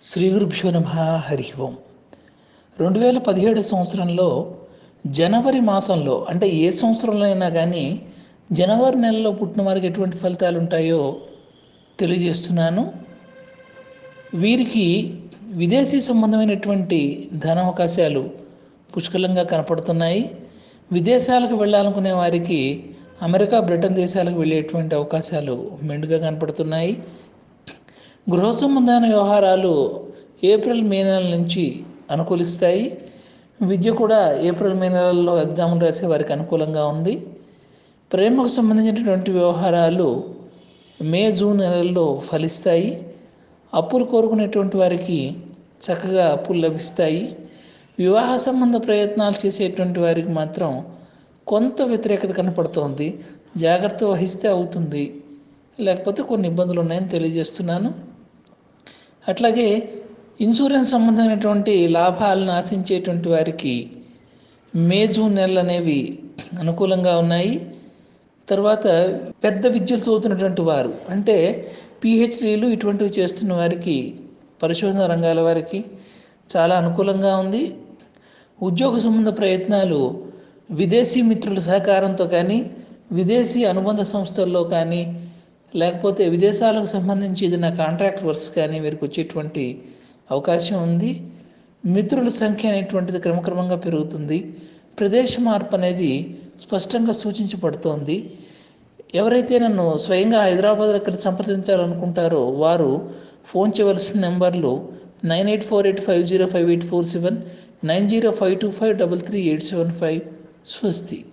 శ్రీ గురుభ్యో నమ హరి ఓం రెండు వేల పదిహేడు సంవత్సరంలో జనవరి మాసంలో అంటే ఏ సంవత్సరంలో అయినా కానీ జనవరి నెలలో పుట్టిన వారికి ఎటువంటి ఫలితాలు ఉంటాయో తెలియజేస్తున్నాను వీరికి విదేశీ సంబంధమైనటువంటి ధన అవకాశాలు పుష్కలంగా కనపడుతున్నాయి విదేశాలకు వెళ్ళాలనుకునే వారికి అమెరికా బ్రిటన్ దేశాలకు వెళ్ళేటువంటి అవకాశాలు మెండుగా కనపడుతున్నాయి గృహ సంబంధమైన వ్యవహారాలు ఏప్రిల్ మే నెల నుంచి అనుకూలిస్తాయి విద్య కూడా ఏప్రిల్ మే నెలల్లో ఎగ్జామ్లు రాసే వారికి అనుకూలంగా ఉంది ప్రేమకు సంబంధించినటువంటి వ్యవహారాలు మే జూన్ నెలల్లో ఫలిస్తాయి అప్పులు కోరుకునేటువంటి వారికి చక్కగా అప్పులు లభిస్తాయి వివాహ సంబంధ ప్రయత్నాలు చేసేటువంటి వారికి మాత్రం కొంత వ్యతిరేకత కనపడుతోంది జాగ్రత్త వహిస్తే అవుతుంది లేకపోతే కొన్ని ఇబ్బందులు ఉన్నాయని తెలియజేస్తున్నాను అట్లాగే ఇన్సూరెన్స్ సంబంధమైనటువంటి లాభాలను ఆశించేటువంటి వారికి మే జూన్ నెలలు అనేవి అనుకూలంగా ఉన్నాయి తర్వాత పెద్ద విద్యలు చదువుతున్నటువంటి వారు అంటే పిహెచ్డీలు ఇటువంటివి చేస్తున్న వారికి పరిశోధన రంగాల వారికి చాలా అనుకూలంగా ఉంది ఉద్యోగ సంబంధ ప్రయత్నాలు విదేశీ మిత్రుల సహకారంతో కానీ విదేశీ అనుబంధ సంస్థల్లో కానీ లేకపోతే విదేశాలకు సంబంధించి ఏదైనా కాంట్రాక్ట్ వర్క్స్ కానీ వీరికి వచ్చేటువంటి అవకాశం ఉంది మిత్రుల సంఖ్య అనేటువంటిది క్రమక్రమంగా పెరుగుతుంది ప్రదేశ మార్పు అనేది స్పష్టంగా సూచించబడుతోంది ఎవరైతే నన్ను స్వయంగా హైదరాబాద్ దగ్గర సంప్రదించాలనుకుంటారో వారు ఫోన్ చేయవలసిన నెంబర్లు nine eight four eight five zero five eight four seven nine zero five two five double three eight seven five స్వస్తి